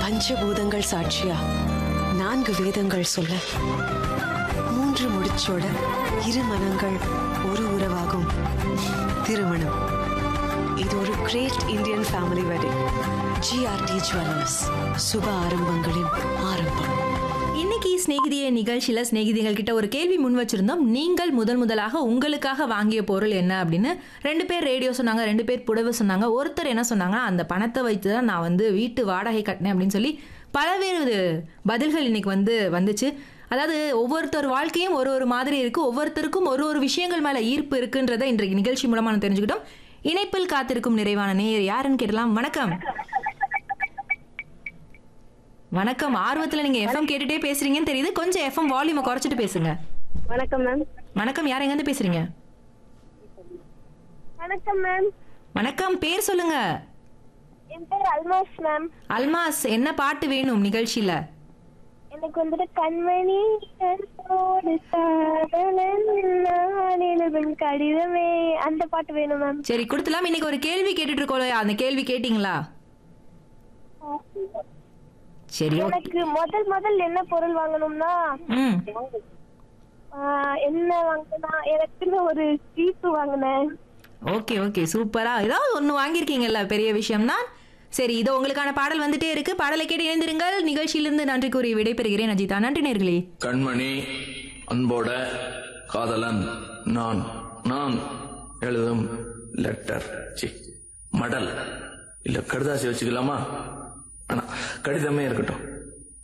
பஞ்சபூதங்கள் சாட்சியா நான்கு வேதங்கள் சொல்ல மூன்று முடிச்சோட இரு மனங்கள் ஒரு உறவாகும் திருமணம் இது ஒரு great Indian family wedding GRT jewellers சுப ஆரம்பங்களின் ஆரம்பம் இன்னைக்கு சிநேகிதிய நிகழ்ச்சியில சிநேகிதிகள் கிட்ட ஒரு கேள்வி முன் வச்சிருந்தோம் நீங்கள் முதல் முதலாக உங்களுக்காக வாங்கிய பொருள் என்ன அப்படின்னு ரெண்டு பேர் ரேடியோ சொன்னாங்க ரெண்டு பேர் புடவை சொன்னாங்க ஒருத்தர் என்ன சொன்னாங்கன்னா அந்த பணத்தை வைத்து தான் நான் வந்து வீட்டு வாடகை கட்டினேன் அப்படின்னு சொல்லி பலவேறு பதில்கள் இன்னைக்கு வந்து வந்துச்சு அதாவது ஒவ்வொருத்தர் வாழ்க்கையும் ஒரு ஒரு மாதிரி இருக்கு ஒவ்வொருத்தருக்கும் ஒரு ஒரு விஷயங்கள் மேல ஈர்ப்பு இருக்குன்றதை இன்றைக்கு நிகழ்ச்சி மூலமா நம்ம தெரிஞ்சுக்கிட்டோம் இணைப்பில் காத்திருக்கும் நிறைவான நேயர் யாருன்னு கேட்டலாம் வணக்கம் வணக்கம் ஆர்வத்துல நீங்க எஃப்எம் கேட்டுட்டே பேசுறீங்கன்னு தெரியுது கொஞ்சம் எஃப்எம் வால்யூமை குறைச்சிட்டு பேசுங்க வணக்கம் மேம் வணக்கம் யார் எங்க இருந்து பேசுறீங்க வணக்கம் மேம் வணக்கம் பேர் சொல்லுங்க என் பேர் அல்மாஸ் மேம் அல்மாஸ் என்ன பாட்டு வேணும் நிகழ்ச்சியில எனக்கு வந்துட்டு கண்மணி கண்ணோடு காதலன் நான் எழுதும் கடிதமே அந்த பாட்டு வேணும் மேம் சரி கொடுத்துலாம் இன்னைக்கு ஒரு கேள்வி கேட்டுட்டு இருக்கோம் அந்த கேள்வி கேட்டிங்களா சரி ஓகே எனக்கு முதல் முதல் என்ன பொருள் வாங்கணும்னா ம் ஆஹ், என்ன வாங்கினா எனக்குன்னு ஒரு சீப்பு வாங்கினேன் ஓகே ஓகே சூப்பரா ஏதாவது ஒன்று வாங்கியிருக்கீங்கல்ல பெரிய விஷயம் தான் சரி இதோ உங்களுக்கான பாடல் வந்துட்டே இருக்கு பாடலை கேட்டு இணைந்திருங்கள் நிகழ்ச்சியிலிருந்து நன்றி கூறி விடைபெறுகிறேன் அஜிதா நன்றி நேர்களே கண்மணி அன்போட காதலன் நான் நான் எழுதும் லெட்டர் சி மடல் இல்ல கடுதாசி வச்சுக்கலாமா ஆனா கடிதமே இருக்கட்டும்